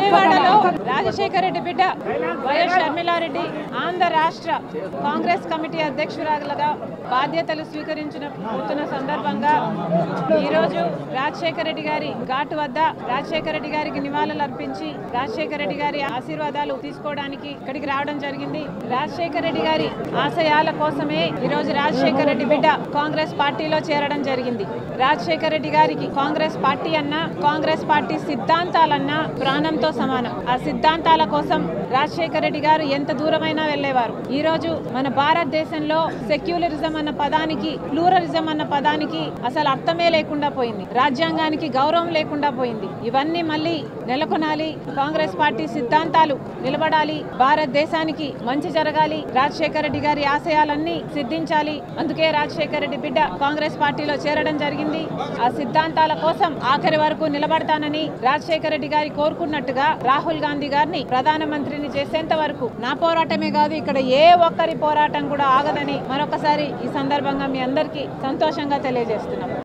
విజయవాడలో రాజశేఖర రెడ్డి బిడ్డ వైఎస్ షర్మిలారెడ్డి ఆంధ్ర రాష్ట్ర కాంగ్రెస్ కమిటీ అధ్యక్షురాలుగా బాధ్యతలు స్వీకరించిన పోతున్న సందర్భంగా ఈరోజు రాజశేఖర రెడ్డి గారి ఘాటు వద్ద రాజశేఖర రెడ్డి గారికి నివాళులు అర్పించి రాజశేఖర రెడ్డి గారి ఆశీర్వాదాలు తీసుకోవడానికి ఇక్కడికి రావడం జరిగింది రాజశేఖర రెడ్డి గారి ఆశయాల కోసమే ఈరోజు రాజశేఖర రెడ్డి బిడ్డ కాంగ్రెస్ పార్టీలో చేరడం జరిగింది రాజశేఖర రెడ్డి గారికి కాంగ్రెస్ పార్టీ అన్నా కాంగ్రెస్ పార్టీ సిద్ధాంతాలన్నా ప్రాణంతో సమానం ఆ సిద్ధాంతాల కోసం రాజశేఖర రెడ్డి గారు ఎంత దూరమైనా వెళ్లేవారు ఈ రోజు మన భారతదేశంలో సెక్యులరిజం అన్న పదానికి ప్లూరలిజం అన్న పదానికి అసలు అర్థమే లేకుండా పోయింది రాజ్యాంగానికి గౌరవం లేకుండా పోయింది ఇవన్నీ మళ్ళీ నెలకొనాలి కాంగ్రెస్ పార్టీ సిద్ధాంతాలు నిలబడాలి భారతదేశానికి మంచి జరగాలి రాజశేఖర రెడ్డి గారి ఆశయాలన్నీ సిద్ధించాలి అందుకే రాజశేఖర రెడ్డి బిడ్డ కాంగ్రెస్ పార్టీలో చేరడం జరిగింది ఆ సిద్ధాంతాల కోసం ఆఖరి వరకు నిలబడతానని రాజశేఖర రెడ్డి గారి కోరుకున్నట్టుగా రాహుల్ గాంధీ గారిని ప్రధానమంత్రిని చేసేంత వరకు నా పోరాటమే కాదు ఇక్కడ ఏ ఒక్కరి పోరాటం కూడా ఆగదని మరొకసారి ఈ సందర్భంగా మీ అందరికీ సంతోషంగా తెలియజేస్తున్నాం